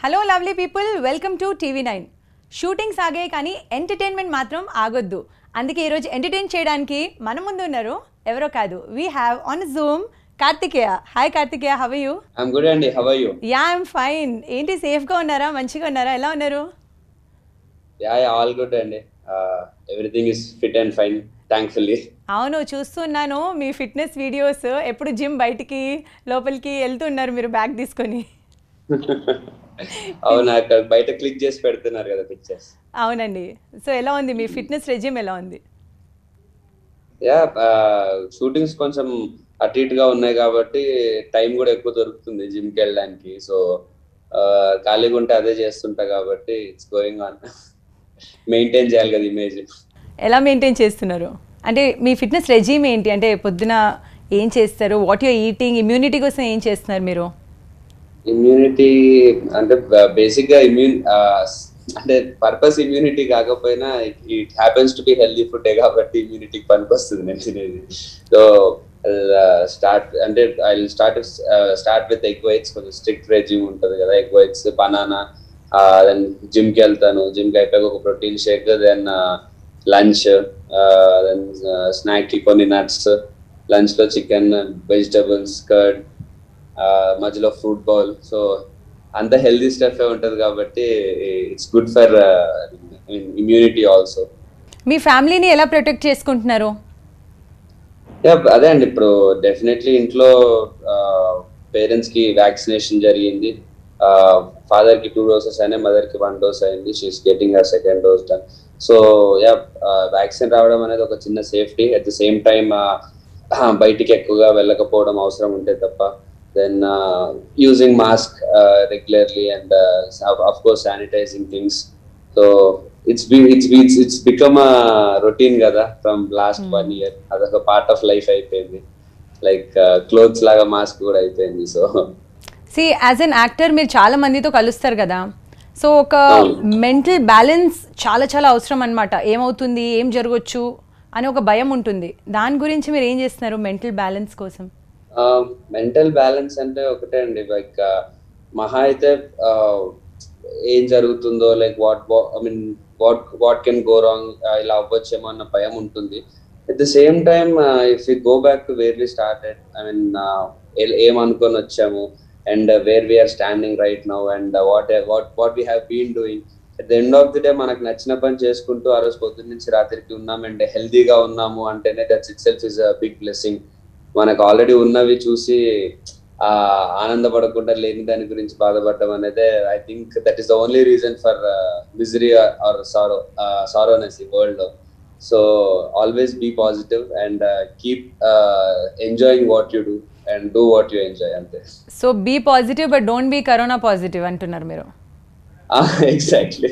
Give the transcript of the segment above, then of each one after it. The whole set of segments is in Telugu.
Hello lovely people welcome to TV nine shootings ఆగాయి కానీ ఎంటర్టైన్మెంట్ మాత్రం ఆగొద్దు అందుకే ఈరోజు ఎంటర్టైన్ చేయడానికి మన ముందు ఉన్నారు ఎవరో కాదు we have on Zoom Karthikeya hi Karthikeya how you I'm good అండి how you ya I'm fine ఏంటి సేఫ్గా ఉన్నారా మంచిగా ఉన్నారా ఎలా ఉన్నారు యా ఆల్ గుడ్ అండి everything is fit and fine thankfully అవును చూస్తున్నాను మీ ఫిట్నెస్ వీడియోస్ ఎప్పుడు జిమ్ బయటికి లోపలికి వెళ్తున్నారు మీరు బ్యాగ్ తీసుకొని అవును అక్కడ బయట క్లిక్ చేసి పెడుతున్నారు కదా పిక్చర్స్ అవునండి సో ఎలా ఉంది మీ ఫిట్నెస్ రెజ్యూమ్ ఎలా ఉంది యా షూటింగ్స్ కొంచెం అటు ఇటుగా ఉన్నాయి కాబట్టి టైం కూడా ఎక్కువ దొరుకుతుంది జిమ్ కి వెళ్ళడానికి సో ఖాళీగా ఉంటే అదే చేస్తుంటా కాబట్టి ఇట్స్ గోయింగ్ ఆన్ మెయింటైన్ చేయాలి కదా ఇమేజ్ ఎలా మెయింటైన్ చేస్తున్నారు అంటే మీ ఫిట్నెస్ రెజీమ్ ఏంటి అంటే పొద్దున ఏం చేస్తారు వాట్ యువర్ ఈటింగ్ ఇమ్యూనిటీ కోసం ఏం చేస్తున్నారు మీరు ఇమ్యూనిటీ అంటే బేసిక్ గా ఇమ్యూన్ అంటే పర్పస్ ఇమ్యూనిటీ కాకపోయినా it happens to be healthy food కాబట్టి ఇమ్యూనిటీకి పనికొస్తుంది నేను తినేది సో స్టార్ట్ అంటే I start start with egg whites కొంచెం స్ట్రిక్ట్ రెజ్యూమ్ ఉంటుంది కదా egg whites banana then gym కి వెళ్తాను జిమ్ కి అయిపోయాక ఒక protein shake then lunch then snack కి కొన్ని నట్స్ లంచ్ లో చికెన్ వెజిటబుల్స్ కర్డ్ మధ్యలో ఫ్రూట్ బౌల్ సో అంత హెల్దీ స్టఫ్ ఉంటది కాబట్టి it's good for immunity also మీ ఫ్యామిలీని ఎలా ప్రొటెక్ట్ చేసుకుంటున్నారు అదే అండి ఇప్పుడు డెఫినెట్లీ ఇంట్లో పేరెంట్స్ కి వ్యాక్సినేషన్ జరిగింది ఫాదర్ కి టూ డోసెస్ అయినాయి మదర్ కి వన్ డోస్ అయింది she's getting her second dose done so ya vaccine రావడం అనేది ఒక చిన్న safety at the same time బయటికి ఎక్కువగా వెళ్ళకపోవడం అవసరం ఉంటే తప్ప then using mask regularly and of course sanitising things so it's it's it's it's become routine కదా ఫ్రమ్ లాస్ట్ వన్ ఇయర్ అదొక పార్ట్ ఆఫ్ లైఫ్ అయిపోయింది లైక్ క్లోత్స్ లాగా మాస్క్ కూడా అయిపోయింది so C as an actor మీరు చాలా మందితో కలుస్తారు కదా సో ఒక మెంటల్ బ్యాలెన్స్ చాలా చాలా అవసరం అనమాట ఏమవుతుంది ఏం జరగచ్చు అని ఒక భయం ఉంటుంది దాని గురించి మీరు ఏం చేస్తున్నారు మెంటల్ బ్యాలెన్స్ కోసం మెంటల్ బ్యాలెన్స్ అంటే ఒకటే అండి లైక్ మహా అయితే ఏం జరుగుతుందో like what I mean what what can go wrong ఇలా అవ్వచ్చేమో అన్న భయం ఉంటుంది at the same time if you go back to where we started I mean ఏం అనుకొని వచ్చాము and where we're standing right now and what what what we have been doing at the end of the day మనకు నచ్చిన పని చేసుకుంటూ ఆ రోజు పొద్దున్న నుంచి రాత్రికి ఉన్నాం అండ్ హెల్దీగా ఉన్నాము అంటేనే that's itself is a big blessing మనకు ఆల్రెడీ ఉన్నవి చూసి ఆ ఆనందపడకుండా లేని దాని గురించి బాధపడడం అనేది I think that is the only reason for misery or sorrow sorrowness ఈ వరల్డ్ లో so always be positive and keep enjoying what you do and do what you enjoy అంతే so be positive but don't be corona positive అంటున్నారు మీరు exactly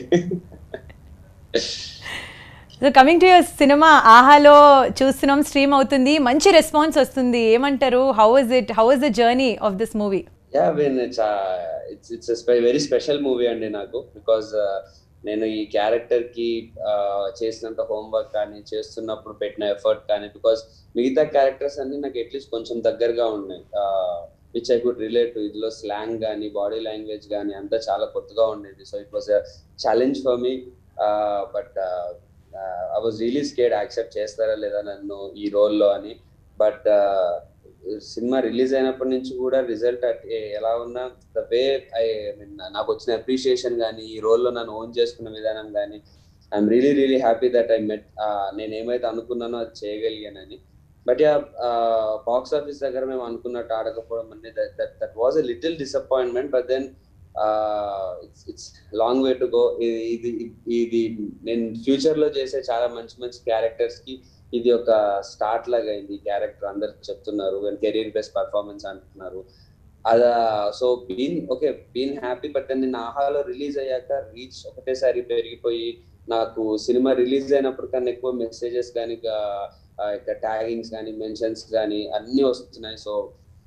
so coming to your cinema ఆహాలో చూస్తున్నాం స్ట్రీమ్ అవుతుంది మంచి రెస్పాన్స్ వస్తుంది ఏమంటారు how is it how is the journey of this movie yeah mean it's it's it's very special movie అండి నాకు బికాజ్ నేను ఈ క్యారెక్టర్ కి చేసినంత హోంవర్క్ కానీ చేస్తున్నప్పుడు పెట్టిన ఎఫర్ట్ కానీ బికాస్ మిగతా క్యారెక్టర్స్ అన్ని నాకు అట్లీస్ట్ కొంచెం దగ్గరగా ఉన్నాయి విచ్ ఐ కుడ్ రిలేట్ ఇందులో స్లాంగ్ కానీ బాడీ లాంగ్వేజ్ కానీ అంతా చాలా కొత్తగా ఉండేది so it was challenge for me but I was really scared accept చేస్తారా లేదా నన్ను ఈ రోల్లో అని బట్ సినిమా రిలీజ్ అయినప్పటి నుంచి కూడా రిజల్ట్ ఎలా ఉన్నా ద వే ఐ మీన్ నాకు వచ్చిన అప్రిషియేషన్ కానీ ఈ రోల్లో నన్ను ఓన్ చేసుకున్న విధానం కానీ I'm really really happy that I met నేను ఏమైతే అనుకున్నానో అది చేయగలిగానని బట్ యా బాక్స్ ఆఫీస్ దగ్గర మేము అనుకున్నట్టు ఆడకపోవడం అనేది that that was a little disappointment but then it's it's long way to go ఇది ఇది నేను ఫ్యూచర్ లో చేసే చాలా మంచి మంచి క్యారెక్టర్స్ కి ఇది ఒక స్టార్ట్ లాగా అయింది ఈ క్యారెక్టర్ అందరు చెప్తున్నారు కెరీర్ బేస్డ్ పర్ఫార్మెన్స్ అంటున్నారు అదా so been okay been happy but నేను ఆహాలో రిలీజ్ అయ్యాక రీచ్ ఒకటేసారి పెరిగిపోయి నాకు సినిమా రిలీజ్ అయినప్పుడు కన్నా ఎక్కువ మెసేజెస్ కానీ ట్యాగింగ్స్ కానీ మెన్షన్స్ కానీ అన్ని వస్తున్నాయి సో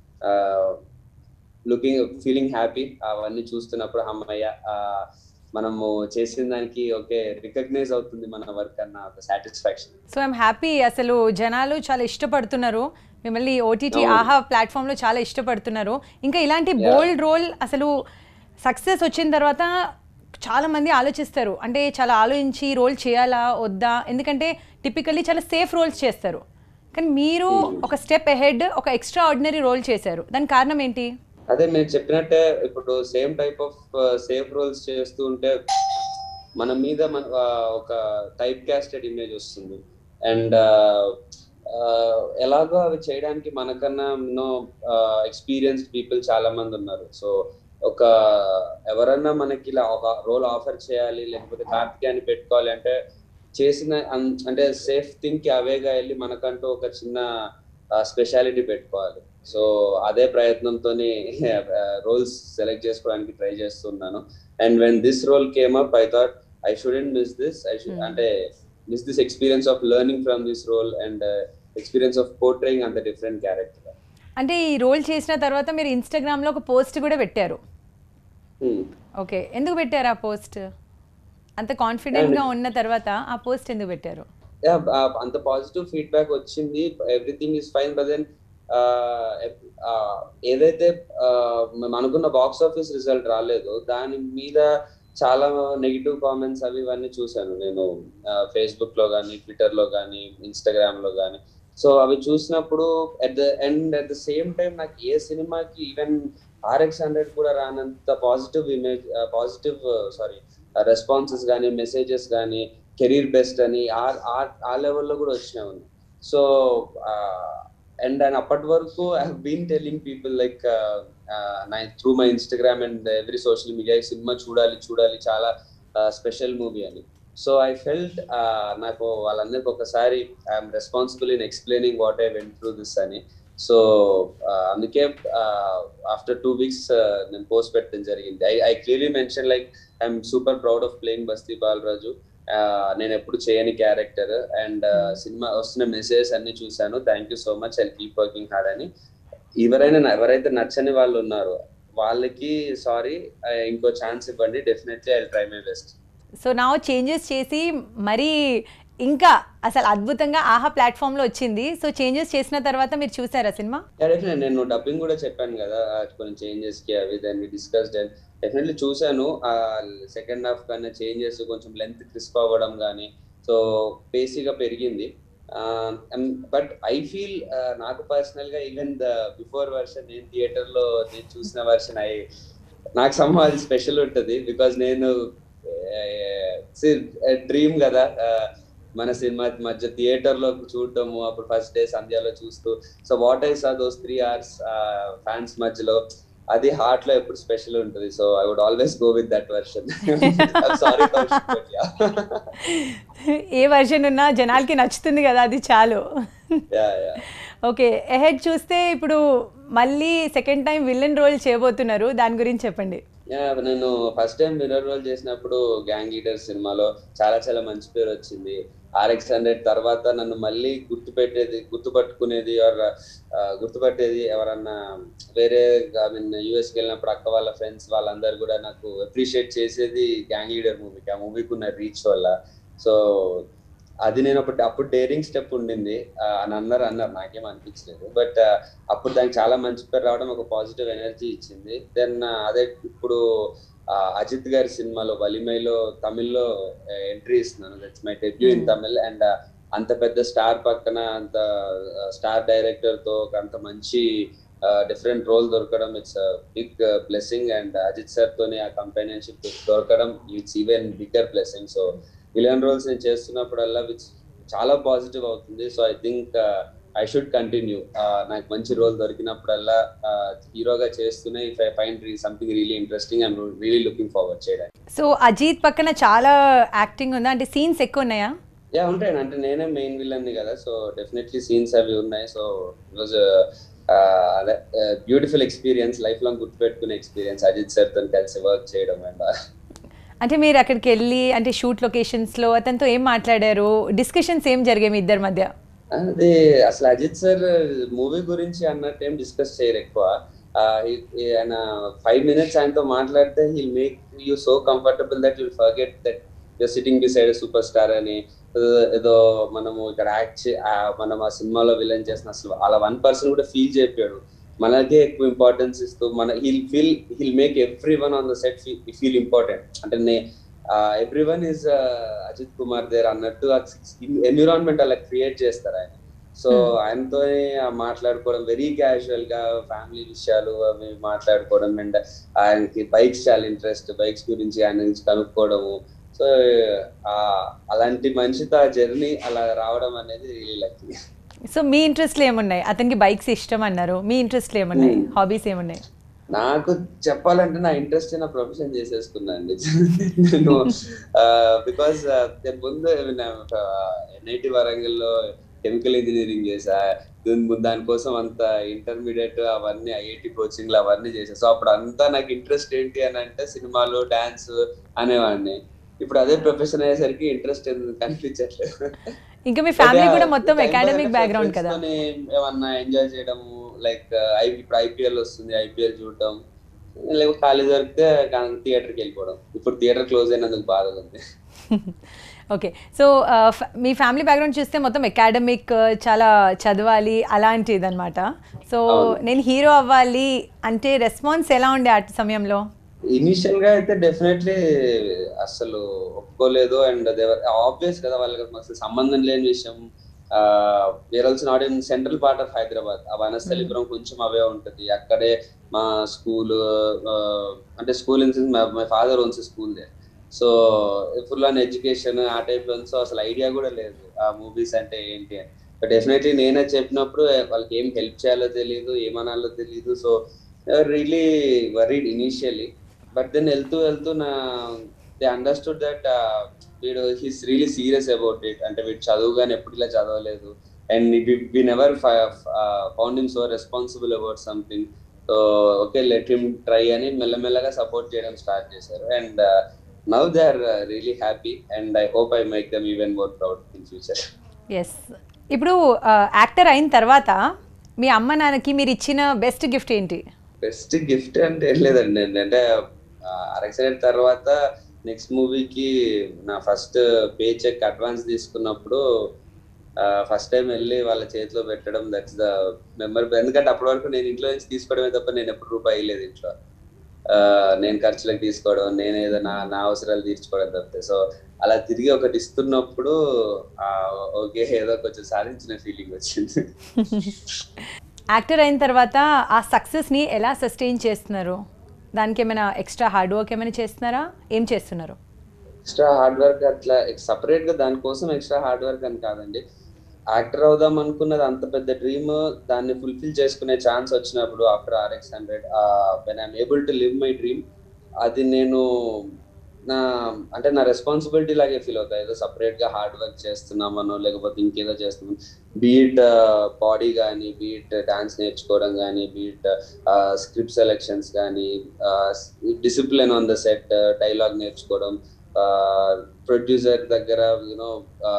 లుకింగ్ ఫీలింగ్ హ్యాపీ అవన్నీ చూస్తున్నప్పుడు అమ్మయ్య మనము చేసిన దానికి ఓకే రికగ్నైజ్ అవుతుంది మన వర్క్ అన్న ఒక సాటిస్ఫాక్షన్ సో ఐమ్ హ్యాపీ అసలు జనాలు చాలా ఇష్టపడుతున్నారు మిమ్మల్ని ఓటీటీ అవును. ఆహా ప్లాట్ఫామ్లో చాలా ఇష్టపడుతున్నారు ఇంకా ఇలాంటి బోల్డ్ రోల్ అసలు సక్సెస్ వచ్చిన తర్వాత చాలా మంది ఆలోచిస్తారు అంటే చాలా ఆలోచించి రోల్ చేయాలా వద్దా ఎందుకంటే టిపికల్లీ చాలా సేఫ్ రోల్స్ చేస్తారు కానీ మీరు ఒక స్టెప్ అహెడ్ ఒక ఎక్స్ట్రా ఆర్డినరీ రోల్ చేశారు దానికి కారణం ఏంటి అదే మీరు చెప్పినట్టే ఇప్పుడు same type of safe roles చేస్తూ ఉంటే మన మీద మన ఆ, ఒక టైప్ క్యాస్టెడ్ ఇమేజ్ వస్తుంది అండ్ ఎలాగో అవి చేయడానికి మనకన్నా ఎన్నో ఎక్స్పీరియన్స్డ్ పీపుల్ చాలా మంది ఉన్నారు సో ఒక ఎవరన్నా మనకి ఇలా ఒక రోల్ ఆఫర్ చేయాలి లేకపోతే కార్తికేయాన్ని పెట్టుకోవాలి అంటే చేసిన అన్- అంటే సేఫ్ థింగ్ కి అవేగా వెళ్ళి మనకంటూ ఒక చిన్న స్పెషాలిటీ పెట్టుకోవాలి సో అదే ప్రయత్నంతోనే రోల్స్ సెలెక్ట్ చేసుకోవడానికి ట్రై చేస్తున్నాను and when this role came up I thought I shouldn't miss this I should Hmm. అంటే miss this experience of learning from this role and experience of portraying అంత డిఫరెంట్ క్యారెక్టర్ అంటే ఈ రోల్ చేసిన తర్వాత మీరు ఇన్స్టాగ్రామ్లో ఒక పోస్ట్ కూడా పెట్టారు ఓకే ఎందుకు పెట్టారు ఆ పోస్ట్ అంత కాన్ఫిడెంట్గా ఉన్న తర్వాత ఆ పోస్ట్ ఎందుకు పెట్టారు యా అంత పాజిటివ్ ఫీడ్బ్యాక్ వచ్చింది everything is fine but then ఏదైతే uh, మేము అనుకున్న బాక్స్ ఆఫీస్ రిజల్ట్ రాలేదు దాని మీద చాలా నెగిటివ్ కామెంట్స్ అవి ఇవన్నీ చూశాను నేను ఫేస్బుక్ లో కానీ ట్విట్టర్ లో కానీ ఇన్స్టాగ్రామ్ లో కానీ సో అవి చూసినప్పుడు at the and at the same time నాకు ఏ సినిమాకి ఈవెన్ ఆర్ఎక్స్ హండ్రెడ్ కూడా రానంత positive image positive sorry responses కానీ మెసేజెస్ కానీ కెరీర్ బెస్ట్ అని ఆ ఆ- ఆ లెవెల్లో కూడా వచ్చినాయి ఉన్నాయి సో అండ్ అండ్ అప్పటి వరకు I been telling people like through my Instagram and every social media ఈ సినిమా చూడాలి చూడాలి చాలా స్పెషల్ మూవీ అని సో ఐ ఫెల్ట్ నాకు వాళ్ళందరికీ ఒకసారి I'm responsible in explaining what I went through this అని సో అందుకే ఆఫ్టర్ టూ వీక్స్ నేను పోస్ట్ పెట్టడం జరిగింది I I clearly mention like I'm super proud of playing Basti Balaraju నేను ఎప్పుడు చేయని క్యారెక్టర్ అండ్ సినిమా వస్తున్న మెసేజెస్ అన్ని చూశాను thank you so much I keep working hard అని ఎవరైనా ఎవరైతే నచ్చని వాళ్ళు ఉన్నారో వాళ్ళకి సారీ ఇంకో ఛాన్స్ ఇవ్వండి definitely I try my best so నా చేంజెస్ చేసి మరీ ఇంకా అసలు అద్భుతంగా ఆహా ప్లాట్ఫామ్లో వచ్చింది సో చేంజెస్ చేసిన తర్వాత మీరు చూసారా సినిమా డెఫినెట్ నేను డబ్బింగ్ కూడా చెప్పాను కదా ఆ కొన్ని చేంజెస్ కి అవి దాన్ని డిస్కస్డ్ అండ్ డెఫినెట్లీ చూశాను ఆ సెకండ్ హాఫ్ కన్నా చేంజెస్ కొంచెం లెంత్ క్రిస్ప్ అవ్వడం కానీ సో పేసీగా పెరిగింది బట్ ఐ ఫీల్ నాకు పర్సనల్ గా ఈవెన్ ద బిఫోర్ వర్షన్ నేను థియేటర్ లో నేను చూసిన వర్షన్ ఐ నాకు సమ్హౌ అది స్పెషల్ ఉంటుంది బికాజ్ నేను డ్రీమ్ కదా uh, మన సినిమా మధ్య థియేటర్ లో చూడటము అప్పుడు ఫస్ట్ డే సంధ్యాలో చూస్తూ so what I saw those three hours fans మధ్యలో అది హార్ట్ లో ఎప్పుడు స్పెషల్ ఉంటుంది so I would always go with that version sorry ఏ వర్షన్ ఉన్నా జనాలకి నచ్చుతుంది కదా అది చాలు యా యా ఓకే ఎహెడ్ చూస్తే ఇప్పుడు మళ్ళీ సెకండ్ టైం విలన్ రోల్ చేయబోతున్నారు దాని గురించి చెప్పండి యా నేను ఫస్ట్ టైం మిర్రర్ రోల్ చేసినప్పుడు గ్యాంగ్ లీడర్ సినిమాలో చాలా చాలా మంచి పేరు వచ్చింది ఆర్ఎక్స్ హండ్రెడ్ తర్వాత నన్ను మళ్ళీ గుర్తుపెట్టేది గుర్తుపట్టుకునేది ఆర్ గుర్తుపట్టేది ఎవరన్నా వేరే ఐ మీన్ యూఎస్కి వెళ్ళినప్పుడు అక్క వాళ్ళ ఫ్రెండ్స్ వాళ్ళందరూ కూడా నాకు అప్రిషియేట్ చేసేది గ్యాంగ్ లీడర్ మూవీకి ఆ మూవీకి ఉన్న రీచ్ వల్ల సో అది నేను అప్పుడు అప్పుడు డేరింగ్ స్టెప్ ఉండింది ఆ, అని అన్నారు అన్నారు నాకేం అనిపించలేదు బట్ అప్పుడు దానికి చాలా మంచి పేరు రావడం ఒక పాజిటివ్ ఎనర్జీ ఇచ్చింది దెన్ అదే ఇప్పుడు ఆ, అజిత్ గారి సినిమాలో వలిమైలో తమిళ్లో ఎంట్రీ ఇస్తున్నాను that's my debut in Hmm. Tamil and అంత పెద్ద స్టార్ పక్కన అంత స్టార్ డైరెక్టర్ తో ఒక అంత మంచి డిఫరెంట్ రోల్ దొరకడం it's big blessing and Ajith sir తోని ఆ కంపెనీషిప్ దొరకడం it's even bigger blessing so villain roles నేను చేస్తున్నప్పుడల్లా విచ్ చాలా పాజిటివ్ అవుతుంది so I think I should continue నాకు మంచి రోల్ దొరికినప్పుడల్లా హీరోగా చేస్తూనే if I find something really interesting I'm really looking forward చేయడానికి సో అజీత్ పక్కన చాలా యాక్టింగ్ ఉందా అంటే సీన్స్ ఎక్కువ ఉన్నాయా యా ఉంటాయి అంటే నేనే మెయిన్ విలన్ కదా సో డెఫినెట్లీ సీన్స్ అవి ఉన్నాయి సో వాజ్ అదే బ్యూటిఫుల్ ఎక్స్పీరియన్స్ లైఫ్ లాంగ్ గుర్తుపెట్టుకునే ఎక్స్పీరియన్స్ అజిత్ సార్ తో కలిసి వర్క్ చేయడం అండ్ అంటే మీరు అక్కడికి వెళ్ళి అంటే షూట్ లొకేషన్స్లో అతనితో ఏం మాట్లాడారు డిస్కషన్స్ ఏం జరిగాయి మీ ఇద్దరి మధ్య అది అసలు అజిత్ సార్ మూవీ గురించి అన్నట్టు ఏం డిస్కస్ చేయరు ఎక్కువ ఆ, ఈ- ఈ ఆయన ఫైవ్ మినిట్స్ ఆయనతో మాట్లాడితే he'll make you so comfortable that will forget that you're sitting beside super star అని ఏదో- ఏదో మనము ఇక్కడ యాక్ట్ మనం ఆ సినిమాలో విలన్ చేసిన అసలు అలా వన్ పర్సన్ కూడా ఫీల్ చెప్పాడు మనకే ఎక్కువ ఇంపార్టెన్స్ ఇస్తూ మన he'll feel he'll make every one on the set feel important అంటే నే every one is Ajith Kumar there అన్నట్టు ఎన్విరాన్మెంట్ అలా క్రియేట్ చేస్తారు ఆయన సో ఆయనతో మాట్లాడుకోవడం వెరీ క్యాజువల్ గా ఫ్యామిలీ విషయాలు అవి మాట్లాడుకోవడం అండ్ ఆయనకి బైక్స్ చాలా ఇంట్రెస్ట్ బైక్స్ గురించి ఆయన నుంచి కనుక్కోవడము సో అలాంటి మనిషితో ఆ జర్నీ అలా రావడం అనేది రియలీ లక్కీ సో మీ ఇంట్రెస్ట్లు ఏమున్నాయి అతనికి బైక్స్ ఇష్టం అన్నారు మీ ఇంట్రెస్ట్లు ఏమున్నాయి హాబీస్ ఏమున్నాయి నాకు చెప్పాలంటే నా ఇంట్రెస్ట్ నా ప్రొఫెషన్ చేసేసుకున్నా అండి నేను బికాస్ నేను ముందు ఎన్ఐటి వరంగల్లో కెమికల్ ఇంజనీరింగ్ చేసా దానికోసం అంత ఇంటర్మీడియట్ అవన్నీ ఐఐటి కోచింగ్లు అవన్నీ చేసా సో అప్పుడు అంతా నాకు ఇంట్రెస్ట్ ఏంటి అని అంటే సినిమాలు డాన్స్ అనేవాడిని ఇప్పుడు అదే ప్రొఫెషన్ అయ్యేసరికి ఇంట్రెస్ట్ కనిపించట్లేదు ఇంకా మీ ఫ్యామిలీ కూడా మొత్తం అకాడమిక్ బ్యాక్గ్రౌండ్ కదా ఏమన్నా ఎంజాయ్ చేయడం లైక్ ఇప్పుడు ఐపీఎల్ వస్తుంది ఐపీఎల్ చూడటం లేకపోతే ఖాళీ దొరికితే థియేటర్కి వెళ్ళిపోవడం ఇప్పుడు థియేటర్ క్లోజ్ అయినందుకు బాధగా ఉంది ఓకే సో మీ ఫ్యామిలీ బ్యాక్గ్రౌండ్ చూస్తే మొత్తం అకాడమిక్ చాలా చదవాలి అలాంటిది అనమాట సో నేను హీరో అవ్వాలి అంటే రెస్పాన్స్ ఎలా ఉండే ఆ సమయంలో ఇనిషియల్ గా అయితే డెఫినెట్లీ అసలు ఒప్పుకోలేదు అండ్ ఆబ్వియస్ కదా వాళ్ళకి అసలు సంబంధం లేని విషయం వేరల్స్ not in central part of Hyderabad ఆ వనస్థలిపురం కొంచెం అవే ఉంటుంది అక్కడే మా స్కూల్ అంటే school in my father owns school they so full on education ఆ టైప్ సో అసలు ఐడియా కూడా లేదు ఆ మూవీస్ అంటే ఏంటి అని బట్ డెఫినెట్లీ నేనే చెప్పినప్పుడు వాళ్ళకి ఏం హెల్ప్ చేయాలో తెలియదు ఏమనాలో తెలియదు so really worried initially but then వెళ్తూ వెళ్తూ నా దే అండర్స్టూడ్ దట్ వీడు he's really serious about it అంటే వీడు చదువు కానీ ఎప్పుడు ఇలా చదవలేదు and we never found him so responsible about something so okay let him try అని మెల్లమెల్లగా సపోర్ట్ చేయడం స్టార్ట్ చేశారు and now they are really happy and I hope I make them even more proud in future ఎస్ ఇప్పుడు యాక్టర్ అయిన తర్వాత మీ అమ్మ నాన్నకి మీరు ఇచ్చిన బెస్ట్ గిఫ్ట్ ఏంటి బెస్ట్ గిఫ్ట్ అంటే ఏం లేదండి అంటే అరెక్సైడ్ తర్వాత నెక్స్ట్ మూవీకి నా ఫస్ట్ పే చెక్ అడ్వాన్స్ తీసుకున్నప్పుడు ఫస్ట్ టైం వెళ్ళి వాళ్ళ చేతిలో పెట్టడం దట్స్ ద మెమరీ ఎందుకంటే అప్పటి వరకు నేను ఇంట్లో నుంచి తీసుకోవడమే తప్ప నేను ఎప్పుడు రూపాయి లేదు ఇంట్లో నేను ఖర్చులకు తీసుకోవడం నేను ఏదో నా నా అవసరాలు తీర్చుకోవడం తప్పితే సో అలా తిరిగి ఒకటి ఇస్తున్నప్పుడు ఓకే ఏదో కొంచెం సాధించిన ఫీలింగ్ వచ్చింది యాక్టర్ అయిన తర్వాత ఆ సక్సెస్ని ఎలా సస్టైన్ చేస్తున్నారు దానికి ఏమైనా ఎక్స్ట్రా హార్డ్ వర్క్ ఏమైనా చేస్తున్నారా ఏం చేస్తున్నారు ఎక్స్ట్రా హార్డ్ వర్క్ అట్లా సపరేట్ గా దానికోసం ఎక్స్ట్రా హార్డ్ వర్క్ అని కాదండి యాక్టర్ అవుదాం అనుకున్నది అంత పెద్ద డ్రీమ్ దాన్ని ఫుల్ఫిల్ చేసుకునే ఛాన్స్ వచ్చినప్పుడు after RX hundred when I'm able to live my dream అది నేను నా అంటే నా రెస్పాన్సిబిలిటీ లాగే ఫీల్ అవుతాయి ఏదో సపరేట్ గా హార్డ్ వర్క్ చేస్తున్నామనో లేకపోతే ఇంకేదో చేస్తున్నాం బీట్ బాడీ కానీ బీట్ డాన్స్ నేర్చుకోవడం కానీ బీట్ స్క్రిప్ట్ సెలెక్షన్స్ కానీ discipline on the set dialogue నేర్చుకోవడం ప్రొడ్యూసర్ దగ్గర యూనో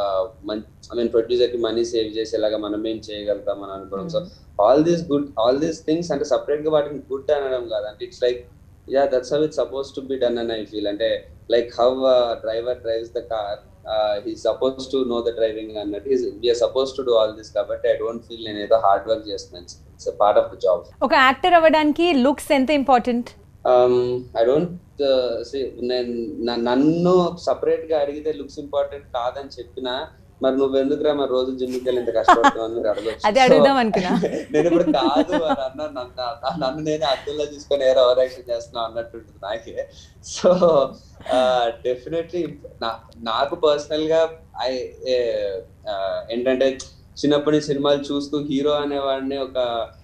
ఐ మీన్ ప్రొడ్యూసర్ కి మనీ సేవ్ చేసేలాగా మనం ఏం చేయగలుగుతాం అని అనుకోవడం so all these good all these things అంటే సపరేట్ గా వాటిని గుడ్ అనడం కాదు అంటే it's like yeah that's how it suppose to be done అని ఐ ఫీల్ అంటే like how driver drives the car he suppose to know the driving అన్నట్టు we're suppose to do all this కాబట్టి ఐ డోంట్ ఫీల్ నేను ఏదో హార్డ్ వర్క్ చేస్తున్నాను it's part of the job ఒక యాక్టర్ అవ్వడానికి లుక్స్ ఎంత ఇంపార్టెంట్ ఐ డోంట్ నేను నన్ను సపరేట్ గా అడిగితే లుక్స్ ఇంపార్టెంట్ కాదని చెప్పినా మరి నువ్వు ఎందుకురా మరి రోజు జిమ్కి వెళ్ళి ఇంత కష్టపడుతున్నావు అడగచ్చు అదే అడుగుదాం అనుకున్నా నేను ఇప్పుడు కాదు అని అన్న నన్ను నేనే అద్దంలో తీసుకొని ఏదో ఓవర్ యాక్షన్ చేస్తున్నావు అన్నట్టు ఉంటుంది నాకే సో డెఫినెట్లీ నాకు పర్సనల్ గా ఐ ఏంటంటే చిన్నప్పటి నుంచి సినిమాలు చూస్తూ హీరో అనేవాడిని ఒక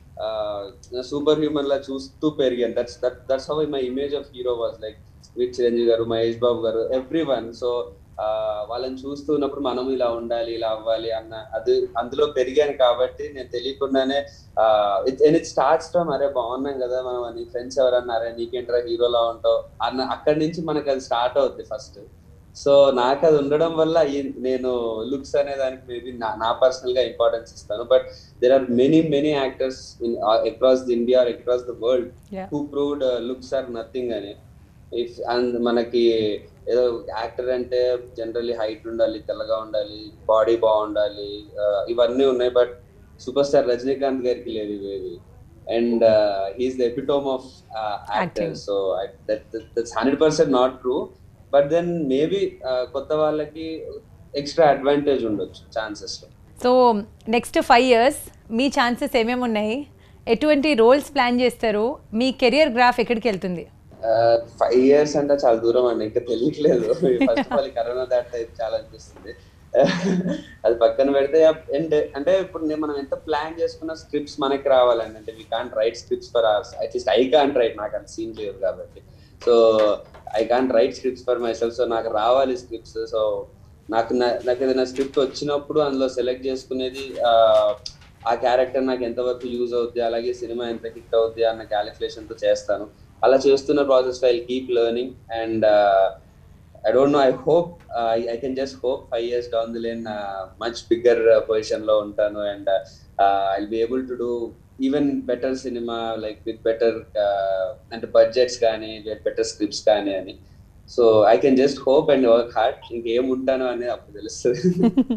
సూపర్ హ్యూమన్ లా చూస్తూ పెరిగాను that's that that's how my image of hero was like with Chiranjeevi garu Mahesh బాబు గారు ఎవ్రీ వన్ సో వాళ్ళని చూస్తున్నప్పుడు మనం ఇలా ఉండాలి ఇలా అవ్వాలి అన్న అది అందులో పెరిగాను కాబట్టి నేను తెలియకుండానే ఇట్ స్టార్ట్స్ ఫ్రమ్ అరే బాగున్నాం కదా మనం నీ ఫ్రెండ్స్ ఎవరన్నారే నీకేంట్రా హీరోలా ఉంటావు అన్న అక్కడి నుంచి మనకు అది స్టార్ట్ అవుద్ది ఫస్ట్ సో నాకు అది ఉండడం వల్ల నేను లుక్స్ అనే దానికి మేబీ నా పర్సనల్ గా ఇంపార్టెన్స్ ఇస్తాను but there are many many actors in across the India or across the world who proved looks are nothing అని ఇఫ్ అండ్ మనకి ఏదో యాక్టర్ అంటే జనరల్లీ హైట్ ఉండాలి తెల్లగా ఉండాలి బాడీ బాగుండాలి ఇవన్నీ ఉన్నాయి బట్ సూపర్ స్టార్ రజనీకాంత్ గారికి లేదు ఇవేవి and he's the epitome of actor Acting. So that's hundred percent not true but then maybe కొత్త వాళ్ళకి ఎక్స్ట్రా అడ్వాంటేజ్ ఉండొచ్చు chances so next five years మీ ఛాన్సెస్ ఏమేమి ఉన్నాయి ఎటువంటి రోల్స్ ప్లాన్ చేస్తారు మీ కెరియర్ గ్రాఫ్ ఎక్కడికి వెళ్తుంది ఫైవ్ ఇయర్స్ అంటే చాలా దూరం అండి ఇంకా తెలియట్లేదు ఫస్ట్ ఆఫ్ ఆల్ కరోనా దాట్ చాలా అనిపిస్తుంది అది పక్కన పెడితే అండ్ అంటే ఇప్పుడు నేను మనం ఎంత ప్లాన్ చేసుకున్న స్క్రిప్ట్స్ మనకి రావాలండి అంటే we can't write scripts for ours at least I can't write నాకు అంత సీన్ లేదు కాబట్టి so I can't write scripts for myself so నాకు రావాలి స్క్రిప్ట్స్ సో నాకు నా- నాకు ఏదైనా స్క్రిప్ట్ వచ్చినప్పుడు అందులో సెలెక్ట్ చేసుకునేది ఆ, ఆ క్యారెక్టర్ నాకు ఎంతవరకు యూజ్ అవుద్ది అలాగే సినిమా ఎంత హిట్ అవుద్ది అన్న క్యాలిక్యులేషన్ తో చేస్తాను అలా చేస్తున్న process I keep learning and I don't know I hope I can just hope five years down the lane much bigger position లో ఉంటాను and I be able to do even better cinema like with better అంటే బడ్జెట్స్ కానీ బెటర్ స్క్రిప్ట్స్ కానీ అని so I can just hope and work hard ఇంకేం ఉంటాను అనేది అప్పుడు తెలుస్తుంది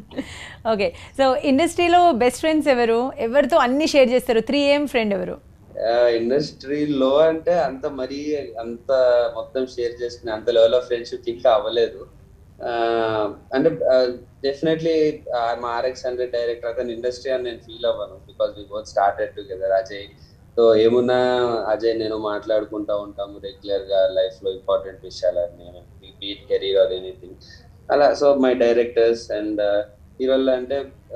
ఓకే సో ఇండస్ట్రీలో బెస్ట్ ఫ్రెండ్స్ ఎవరు ఎవరితో అన్ని షేర్ చేస్తారు త్రీ ఏం ఫ్రెండ్ ఎవరు ఇండస్ట్రీలో అంటే అంత మరీ అంత మొత్తం షేర్ చేసుకునే అంత లెవెల్ ఆఫ్ ఫ్రెండ్షిప్ ఇంకా అవ్వలేదు ఆ, అంటే డెఫినెట్లీ మా ఆర్ఎక్స్ హండ్రెడ్ డైరెక్టర్ అతను ఇండస్ట్రీ అని నేను ఫీల్ అవ్వను because we both started together Ajay so ఏమున్నా అజయ్ నేను మాట్లాడుకుంటా ఉంటాము రెగ్యులర్ గా లైఫ్ లో ఇంపార్టెంట్ విషయాలన్నీ బీట్ కెరీర్ ఆర్ ఎనీథింగ్ అలా సో మై డైరెక్టర్స్ అండ్ హీరోల్లో అంటే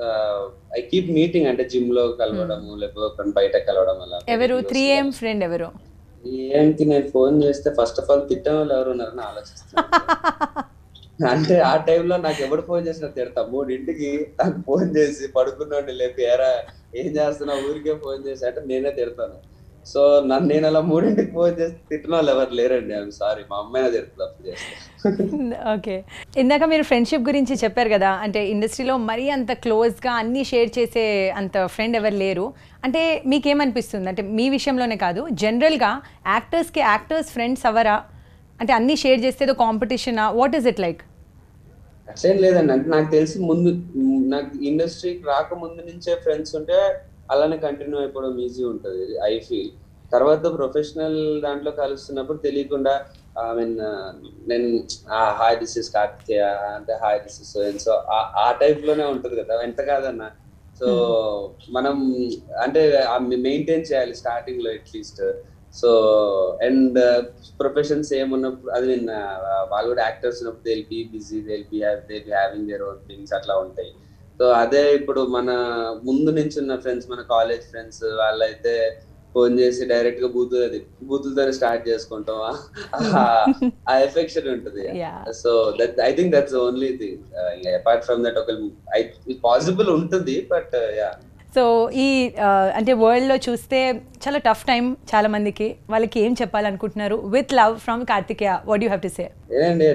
ఐ కీప్ మీటింగ్ అంటే జిమ్ లో కలవడము లేకపోతే బయట కలవడం అలా ఎవరు త్రీ ఏం ఫ్రెండ్ ఎవరు ఏంటి నేను ఫోన్ చేస్తే ఫస్ట్ ఆఫ్ ఆల్ తిట్టే వాళ్ళు ఎవరు ఉన్నారని ఆలోచిస్తున్నాను అంటే ఆ టైంలో నాకు ఎవడు ఫోన్ చేసినా తిడతా మూడింటికి నాకు ఫోన్ చేసి పడుకున్నాడు లేపి ఎరా ఏం చేస్తున్నా ఊరికే ఫోన్ చేసి అంటే నేనే తిడతాను సో నన్ను నేను అలా మూడింటికి ఫోన్ చేసి తిట్టిన వాళ్ళు ఎవరు లేరండి ఐఎమ్ సారీ మా అమ్మాయినా తిడుతుంది అప్పుడు చేస్తే ఓకే ఇందాక మీరు ఫ్రెండ్షిప్ గురించి చెప్పారు కదా అంటే ఇండస్ట్రీలో మరీ అంత క్లోజ్గా అన్నీ షేర్ చేసే అంత ఫ్రెండ్ ఎవరు లేరు అంటే మీకేమనిపిస్తుంది అంటే మీ విషయంలోనే కాదు జనరల్గా యాక్టర్స్కి యాక్టర్స్ ఫ్రెండ్స్ అవరా అంటే అన్నీ షేర్ చేస్తే ఏదో కాంపిటీషనా వాట్ ఈస్ ఇట్ లైక్ అట్లేం లేదండి అంటే నాకు తెలిసి ముందు మ్, నాకు ఇండస్ట్రీకి రాకముందు నుంచే ఫ్రెండ్స్ ఉంటే అలానే కంటిన్యూ అయిపోవడం ఈజీ ఉంటుంది ఐ ఫీల్ తర్వాత ప్రొఫెషనల్ దాంట్లో కలుస్తున్నప్పుడు తెలియకుండా ఐ మీన్ నేను హాయ్ దిస్ ఇస్ కార్తికేయ అంటే hi this is so so ఆ టైప్ లోనే ఉంటది కదా ఎంత కాదన్నా సో మనం అంటే మెయింటైన్ చేయాలి స్టార్టింగ్ లో at least so and profession same ఉన్నప్పుడు అది నేను వాళ్ళు కూడా యాక్టర్స్ ఉన్నప్పుడు they be busy they be they be having their own things అట్లా ఉంటాయి సో అదే ఇప్పుడు మన ముందు నుంచి ఉన్న ఫ్రెండ్స్ మన కాలేజ్ ఫ్రెండ్స్ వాళ్ళైతే ఫోన్ చేసి డైరెక్ట్ గా బూతు అది బూతులతోనే స్టార్ట్ చేసుకుంటాం ఆ- ఆ ఎఫెక్షన్ ఉంటుంది Yeah. So that I think that's only thing apart from that ఒక పాసిబుల్ ఉంటుంది బట్ యా సో ఈ ఆ, అంటే వరల్డ్లో చూస్తే చాలా టఫ్ టైం చాలా మందికి వాళ్ళకి ఏం చెప్పాలనుకుంటున్నారు with love from Karthikeya what you have to say ఏనండి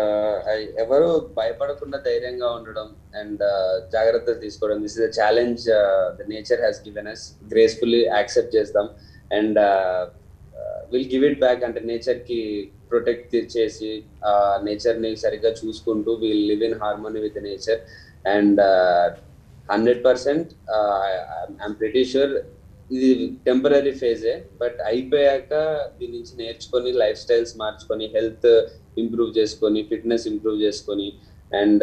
ఎవరు భయపడకుండా ధైర్యంగా ఉండడం అండ్ జాగ్రత్తలు తీసుకోవడం this is challenge the nature has given us gracefully accept చేస్తాం and will give it back అంటే నేచర్ కి ప్రొటెక్ట్ చేసి నేచర్ ని సరిగ్గా చూసుకుంటూ will live in harmony with nature and hundred percent I'm pretty sure ఇది టెంపరీ ఫేజే బట్ అయిపోయాక దీని నుంచి నేర్చుకొని లైఫ్ స్టైల్స్ మార్చుకొని హెల్త్ ఇంప్రూవ్ చేసుకొని ఫిట్నెస్ ఇంప్రూవ్ చేసుకొని అండ్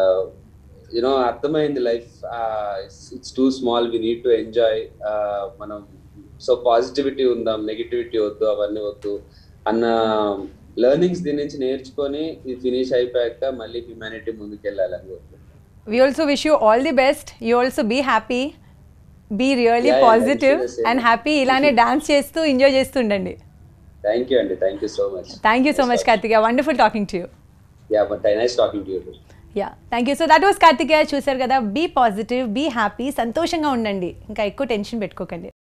యూనో అర్థమైంది life it's too small we need to enjoy మనం సో పాజిటివిటీ ఉందాం నెగిటివిటీ వద్దు అవన్నీ వద్దు అన్న లెర్నింగ్స్ దీని నుంచి నేర్చుకొని ఇది ఫినిష్ అయిపోయాక మళ్ళీ హ్యూమానిటీ ముందుకు వెళ్ళాలని కోరుకుంటున్నాను. We also wish you all the best you also be happy be really Yeah, yeah, positive wish you the same. And happy ఇలానే డాన్స్ చేస్తూ ఎంజాయ్ చేస్తూ ఉండండి థ్యాంక్ యూ అండి thank you so much thank you so much Karthikeya wonderful talking to you yeah but nice talking to you yeah thank you so that was Karthikeya చూసారు కదా బీ పాజిటివ్ బీ హ్యాపీ సంతోషంగా ఉండండి ఇంకా ఎక్కువ టెన్షన్ పెట్టుకోకండి